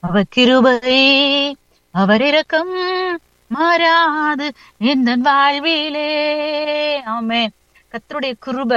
அவர் கிருபை அவர் இரக்கம் மாறாது எந்த வாழ்விலே ஆமென் கர்த்தருடைய கிருபை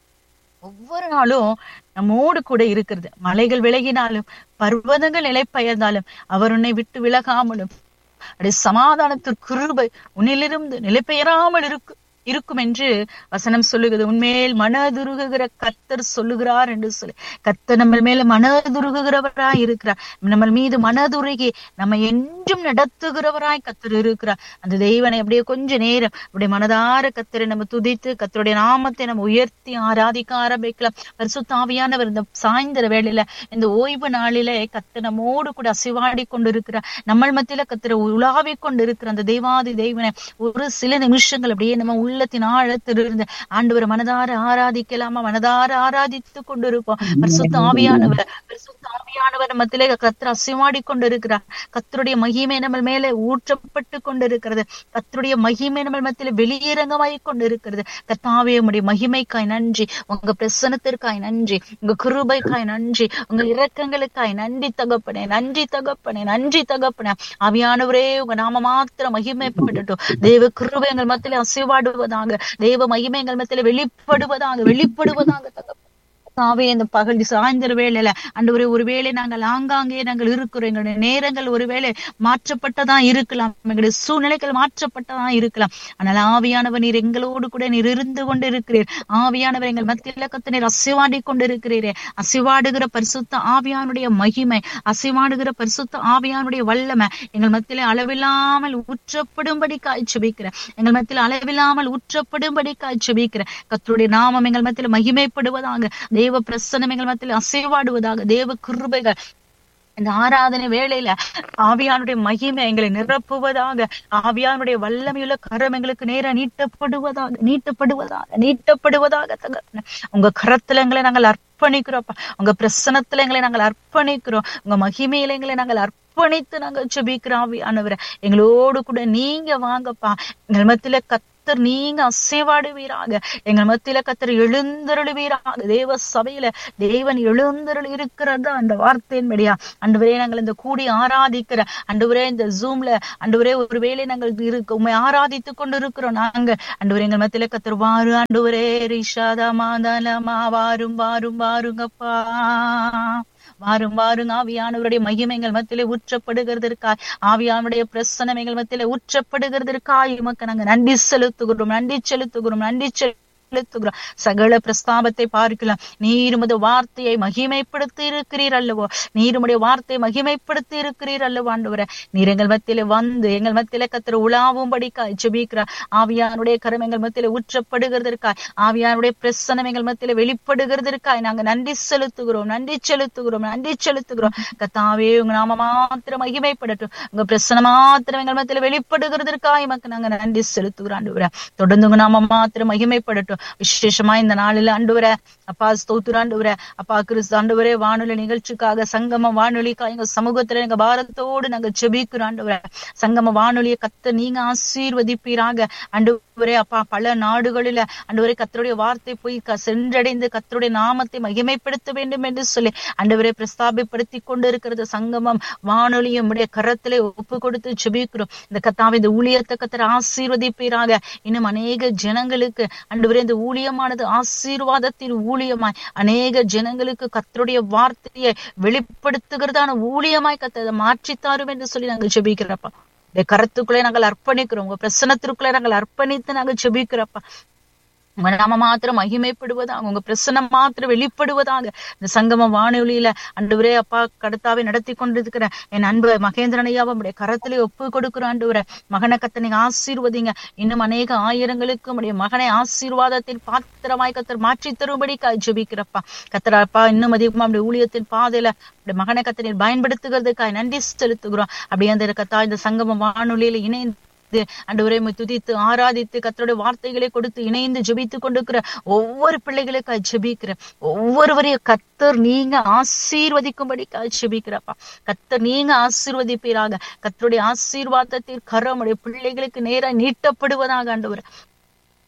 ஒவ்வொரு நாளும் நம்மோடு கூட இருக்கிறது மலைகள் விலகினாலும் பர்வதங்கள் நிலை பெயர்ந்தாலும் அவர் உன்னை விட்டு விலகாமலும் அப்படி சமாதானத்திற்கு கிருபை உன்னிலிருந்து நிலை பெயராமல் இருக்கு இருக்கும் என்று வசனம் சொல்லுகிறது உண்மையில் மனதுருகுகிற கத்தர் சொல்லுகிறார் என்று சொல்லி கத்தர் நம்ம மேல மனதுருகுகிறவராய் இருக்கிறார் நம்ம மீது மனதுருகி நம்ம என்றும் நடத்துகிறவராய் கத்தர் இருக்கிறார் அந்த தெய்வனை அப்படியே கொஞ்ச நேரம் அப்படியே மனதார கத்தரை நம்ம துதித்து கத்தருடைய நாமத்தை நம்ம உயர்த்தி ஆராதிக்க ஆரம்பிக்கலாம் பரிசுத்தாவியானவர் இந்த சாயந்தர வேளையில இந்த ஓய்வு நாளிலே கத்தர் நம்மோடு கூட அசிவாடி கொண்டிருக்கிறார் நம்ம மத்தியில கத்தரை உலாவிக் கொண்டிருக்கிற அந்த தெய்வாதி தெய்வனை ஒரு சில நிமிஷங்கள் அப்படியே நம்ம உள்ளத்தின் ஆழத்திலிருந்து ஆண்டவர் மனதார ஆராதிக்கலாமா மனதார ஆராதித்து கொண்டிருப்போம் பரிசுத்த ஆவியானவர் பரிசுத்த ஆவியானவர் மத்தியிலே கத்தர் அசிவாடி கொண்டிருக்கிறார் கத்தருடைய மகிமை நம்ம மேலே ஊற்றப்பட்டு கொண்டிருக்கிறது கத்தருடைய மகிமை நம்ம மத்தியில வெளியரங்கமாய் கொண்டிருக்கிறது கத்தாவே உடைய மகிமைக்காய் நன்றி உங்க பிரசனத்திற்காய் நன்றி உங்க கிருபைக்காய் நன்றி உங்க இரக்கங்களுக்காய் நன்றி தகப்பனே நன்றி தகப்பனே நன்றி தகப்பனே ஆவியானவரே உங்க நாம மாத்திரம் மகிமைப்படட்டும் தேவ கிருபை எங்கள் மத்தியில அசைவாடுவதாக தேவ மகிமை எங்கள் மத்தியில வெளிப்படுவதாக வெளிப்படுவதாக தகப்பனே தாவே இந்த பகல் சாயந்தர வேளையில அண்டவரே ஒருவேளை நாங்கள் ஆங்காங்கே நாங்கள் இருக்கிறோம் எங்களுடைய நேரங்கள் ஒருவேளை மாற்றப்பட்டதா இருக்கலாம் எங்களுடைய சூழ்நிலைகள் மாற்றப்பட்டதா இருக்கலாம் ஆனால் ஆவியானவர் நீர் எங்களோடு கூட நீர் இருந்து கொண்டு இருக்கிறீர் ஆவியானவர் எங்கள் மத்தியில கத்து நீர் அசிவாடி கொண்டு இருக்கிறீரே அசிவாடுகிற பரிசுத்த ஆவியானுடைய மகிமை அசிவாடுகிற பரிசுத்த ஆவியானுடைய வல்லமை எங்கள் மத்தியில அளவில்லாமல் ஊற்றப்படும்படி காய்ச்சபிக்கிற எங்கள் மத்தியில் அளவில்லாமல் ஊற்றப்படும்படி காய்ச்சபிக்கிற கத்தருடைய நாமம் எங்கள் மத்தியில் மகிமைப்படுவதாக தேவ பிரசனம் எங்கள் மத்தியில் அசைவாடுவதாக தேவ கிருபைகள் இந்த ஆராதனை வேளையில ஆவியானுடைய மகிமை எங்களை நிரப்புவதாக ஆவியானுடைய வல்லமையுள்ள கரம் எங்களுக்கு நேர நீட்டப்படுவதாக நீட்டப்படுவதாக நீட்டப்படுவதாக தகப்பனே உங்க கரத்துல எங்களை நாங்கள் அர்ப்பணிக்கிறோம்ப்பா உங்க பிரசனத்துல எங்களை நாங்கள் அர்ப்பணிக்கிறோம் உங்க மகிமையில எங்களை நாங்கள் அர்ப்பணித்து நாங்கள் ஜெபிக்கிறோம் ஆவியானவரை எங்களோடு கூட நீங்க வாங்கப்பா எங்கள் மத்தியில கத் கத்தர் நீங்க அசைவாடுவீராக எங்கள் மத்தியில கத்தர் எழுந்தருளுவீராக தேவ சபையில தேவன் எழுந்தருள் இருக்கிறது அந்த வார்த்தையின்படியா அன்றுவரே நாங்கள் இந்த கூடி ஆராதிக்கிற அன்றுவரே இந்த ஜூம்ல அன்றுவரே ஒருவேளை நாங்கள் இருக்க உண்மை ஆராதித்து கொண்டு இருக்கிறோம் நாங்க அன்றுவரே எங்கள் மத்தியில கத்தர் வாரு அன்றுவரே ரிஷாதா மாதலமா வாரும் வாரும் வாருங்கப்பா வாரும் வாருங்க ஆவியானவருடைய மகிமைகள் மத்தியிலே ஊற்றப்படுகிறதற்காய் ஆவியானுடைய பிரசனம் எங்கள் மத்தியிலே ஊற்றப்படுகிறதற்காய் உமக்கு நாங்க நன்றி செலுத்துகிறோம் நன்றி செலுத்துகிறோம் நன்றி செலுத்துகிறோம் சகல பிரஸ்தாபத்தை பார்க்கலாம் நீர் உமது வார்த்தையை மகிமைப்படுத்தி இருக்கிறீர் அல்லவோ நீர் உடைய வார்த்தையை மகிமைப்படுத்தி இருக்கிறீர் அல்லவோ ஆண்டவர நீர் எங்கள் மத்தியில வந்து எங்கள் மத்தியில கத்திர உலாவும்படிக்காய் ஜெபிக்கிறார் ஆவியானுடைய கரம் எங்கள் மத்தியில ஊற்றப்படுகிறதற்காய் ஆவியானுடைய பிரசனம் எங்கள் மத்தியில வெளிப்படுகிறதற்காய் நாங்க நன்றி செலுத்துகிறோம் நன்றி செலுத்துகிறோம் நன்றி செலுத்துகிறோம் கத்தாவே உங்க நாம மாத்திரம் மகிமைப்படட்டும் உங்க பிரசனம் மாத்திரம் எங்கள் மத்தியில வெளிப்படுகிறதற்காய் மக்கள் நாங்க நன்றி செலுத்துகிறோம் ஆண்டவர தொடர்ந்து உங்க நாம மாத்திரம் மகிமைப்படட்டும் விசேஷமா இந்த நாளில ஆண்டவர அப்பா ஸ்தோத்திர ஆண்டவர அப்பா கிறிஸ்து ஆண்டவரே வானொலி நிகழ்ச்சிக்காக சங்கம வானொலிக்காக எங்க சமூகத்துல எங்க பாரத்தோடு நாங்க ஜெபிக்கிறோம் ஆண்டவர சங்கம வானொலியை கத்த நீங்க ஆசீர்வதிப்பீராக ஆண்டவரே அப்பா பல நாடுகளில ஆண்டவரே கத்தருடைய வார்த்தை போய் க- சென்றடைந்து கத்தருடைய நாமத்தை மகிமைப்படுத்த வேண்டும் என்று சொல்லி ஆண்டவரே பிரஸ்தாபிப்படுத்தி கொண்டு இருக்கிறது சங்கமம் வானொலியும் உடைய கரத்திலே ஒப்பு கொடுத்து ஜெபிக்கிறோம் இந்த கத்தாவை இந்த ஊழியத்தை கத்தர் ஆசீர்வதிப்பீராக இன்னும் அநேக ஜனங்களுக்கு ஆண்டவரே இந்த ஊழியமானது ஆசீர்வாதத்தின் ஊழியமாய் அநேக ஜனங்களுக்கு கத்தருடைய வார்த்தையை வெளிப்படுத்துகிறதான ஊழியமாய் கத்த மாற்றித்தாரும் என்று சொல்லி நாங்கள் ஜெபிக்கிறப்பா இந்த கருத்துக்குள்ளே நாங்கள் அர்ப்பணிக்கிறோம் உங்க பிரசனத்திற்குள்ளே நாங்கள் அர்ப்பணித்து நாங்கள் ஜெபிக்கிறப்பா உங்க நாம மாத்திரம் மகிமைப்படுவதாக உங்க பிரசனம் மாத்திரம் வெளிப்படுவதாக இந்த சங்கம வானொலியில அன்றுவரே அப்பா கடத்தாவை நடத்தி கொண்டிருக்கிற என் அன்பு மகேந்திரன் ஐயாவை உடைய கரத்திலே ஒப்பு கொடுக்கிற ஆண்டவரே மகனை கத்த நீங்க ஆசீர்வதிங்க இன்னும் அநேக ஆயிரங்களுக்கு உடைய மகனை ஆசீர்வாதத்தின் பாத்திரமாய் கத்தர் மாற்றி தரும்படி ஜெபிக்கிறப்பா கத்தர் அப்பா இன்னும் அதிகமா அப்படி ஊழியத்தின் பாதையில அப்படி மகனை கத்த நீர் பயன்படுத்துகிறதுக்காய் நன்றி செலுத்துகிறோம் அப்படி அந்த கத்தா இந்த சங்கம வானொலியில இணைந்து ஆண்டவரை உம்மை துதித்து ஆராதித்து கத்தருடைய வார்த்தைகளை கொடுத்து இணைந்து ஜெபித்து கொண்டிருக்கிற ஒவ்வொரு பிள்ளைகளுக்காய் ஜெபிக்கிற ஒவ்வொருவரையும் கத்தர் நீங்க ஆசீர்வதிக்கும்படி ஜெபிக்கிறப்பா கத்தர் நீங்க ஆசீர்வதிப்பீராக கத்தருடைய ஆசீர்வாதத்தில் கரம் உடைய பிள்ளைகளுக்கு நேரா நீட்டப்படுவதாக ஆண்டவர்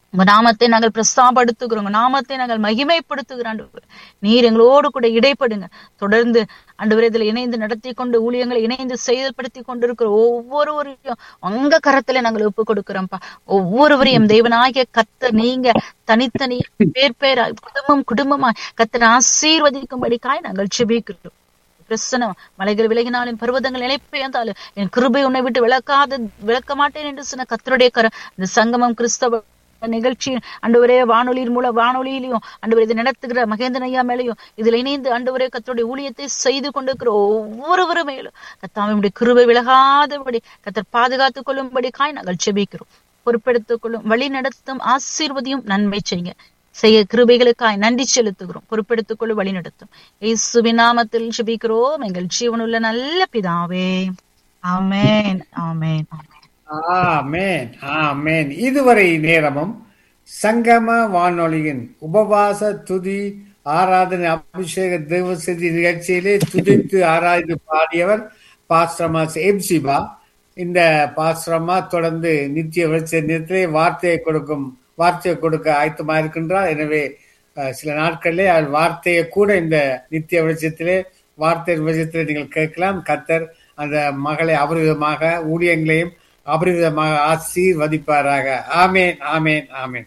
உங்க நாமத்தை நாங்கள் பிரஸ்தாபடுத்துகிறோம் உங்க நாமத்தை நாங்கள் மகிமைப்படுத்துகிறோம் ஆண்டவரே. நீர் எங்களோடு கூட இடைப்படுங்க தொடர்ந்து ஆண்டவரே இதுல இணைந்து நடத்தி கொண்டு ஊழியங்களை இணைந்து செயல்படுத்தி கொண்டிருக்கிற ஒவ்வொருவரையும் உங்க கரத்துல நாங்கள் ஒப்பு கொடுக்கிறோம்ப்பா ஒவ்வொருவரையும் தேவனாகிய கத்த நீங்க தனித்தனி பேர் பேராய் குடும்பம் குடும்பமாய் கத்தனை ஆசீர்வதிக்கும்படிக்காய் நாங்கள் செபிக்கிறோம் பிரசனம் மலைகள் விலகினாலும் பர்வதங்கள் நிலைப்பெயர்ந்தாலும் என் கிருபை உன்னை விட்டு விளக்காத விளக்க மாட்டேன் என்று சொன்ன கத்தருடைய கர இந்த சங்கமம் கிறிஸ்தவ நிகழ்ச்சி அண்டுவரே வானொலியின் மூலம் வானொலியிலையும் அண்டுவரே இதை நடத்துகிற மகேந்திரன் ஐயா மேலையும் இதுல இணைந்து அண்டுவரே கத்தருடைய ஊழியத்தை செய்து கொண்டிருக்கிற ஒவ்வொருவரு மேலும் கத்தாவினுடைய கிருபை விலகாதபடி கத்தர் பாதுகாத்துக் கொள்ளும்படி காய் நாங்கள் செபிக்கிறோம் பொறுப்பெடுத்துக் கொள்ளும் வழி நடத்தும் ஆசீர்வதியும் நன்மை செய்யுங்க செய்ய கிருபைகளுக்காய் நன்றி செலுத்துகிறோம் பொறுப்பெடுத்துக் கொள்ள வழி நடத்தும் இயேசுவின் நாமத்தில் ஜெபிக்கிறோம் எங்கள் ஜீவனுள்ள நல்ல பிதாவே ஆமென் ஆமென் ஆமென் ஆமென் ஆமென் இதுவரை நேரமும் சங்கம வானொலியின் உபவாச துதி ஆராதனை அபிஷேக தேவசதி நிகழ்ச்சியிலே துதித்து ஆராய்ந்து பாடியவர் பாஸ்ரமா எம்சிபா இந்த பாஸ்ரமா தொடர்ந்து நித்திய வெளிச்ச நிறத்திலே வார்த்தையை கொடுக்கும் வார்த்தையை கொடுக்க ஆயத்தமா இருக்கின்றார் எனவே அஹ், சில நாட்களிலே அவர் வார்த்தையை கூட இந்த நித்திய வெளிச்சத்திலே வார்த்தை வெளிச்சத்திலே நீங்கள் கேட்கலாம் கத்தர் அந்த மகளை அபரிதமாக ஊழியங்களையும் அபரிதமாக ஆசீர்வதிப்பாராக ஆமேன் ஆமேன் ஆமேன்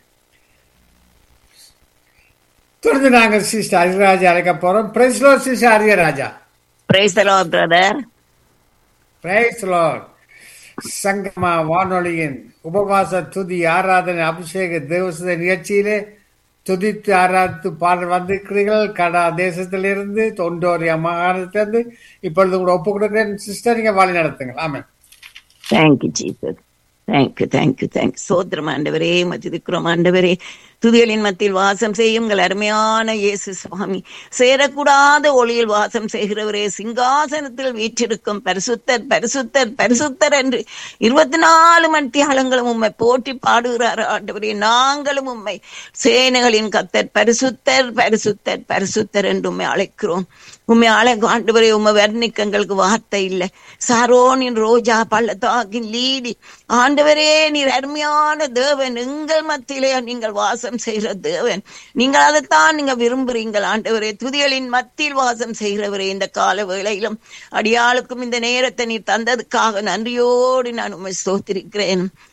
தொடர்ந்து நாங்கள் சிஸ்டர் அரிராஜா அழைக்க போறோம் பிரைஸ்லோ sister Ariyaraja Praise the Lord, brother. Praise Lord Sangama வானொலியின் உபவாச துதி ஆராதனை அபிஷேக தேவசத நிகழ்ச்சியிலே துதித்து ஆராதித்து பாடல் வந்திருக்கிறீர்கள் கடா தேசத்திலிருந்து தொண்டோரியா மாகாணத்திலிருந்து இப்பொழுது கூட ஒப்பு கொடுக்கிறேன் சிஸ்டர் நீங்க வழி நடத்துங்கள் ஆமென் Thank you, Jesus. Thank you, thank you, thank you. சோத்திரம் ஆண்டவரே மதிக்கிறோம் ஆண்டவரே துதிகளின் மத்தியில் வாசம் செய்யுங்கள் அருமையான இயேசு சுவாமி சேரக்கூடாத ஒளியில் வாசம் செய்கிறவரே சிங்காசனத்தில் வீற்றிருக்கும் பரிசுத்தர் பரிசுத்தர் பரிசுத்தர் என்று இருபத்தி நாலு மணித்தியாலங்களும் உம்மை போற்றி பாடுகிறார் ஆண்டவரே நாங்களும் உம்மை சேனைகளின் கத்தர் பரிசுத்தர் பரிசுத்தர் பரிசுத்தர் என்று உம்மை அழைக்கிறோம் உண்மை அழகு ஆண்டவரே உண்மை வர்ணிக்கங்களுக்கு வார்த்தை இல்லை சாரோனின் ரோஜா பள்ளத்தாக்கின் லீடி ஆண்டவரே நீர் அருமையான தேவன் எங்கள் மத்தியிலே நீங்கள் வாசம் செய்கிற தேவன் நீங்கள் அதைத்தான் நீங்க விரும்புறீங்கள் ஆண்டவரே துதிகளின் மத்தியில் வாசம் செய்கிறவரே இந்த கால வேளையிலும் அடியாளுக்கும் இந்த நேரத்தை நீர் தந்ததுக்காக நன்றியோடு நான் உண்மை ஸ்தோத்திருக்கிறேன்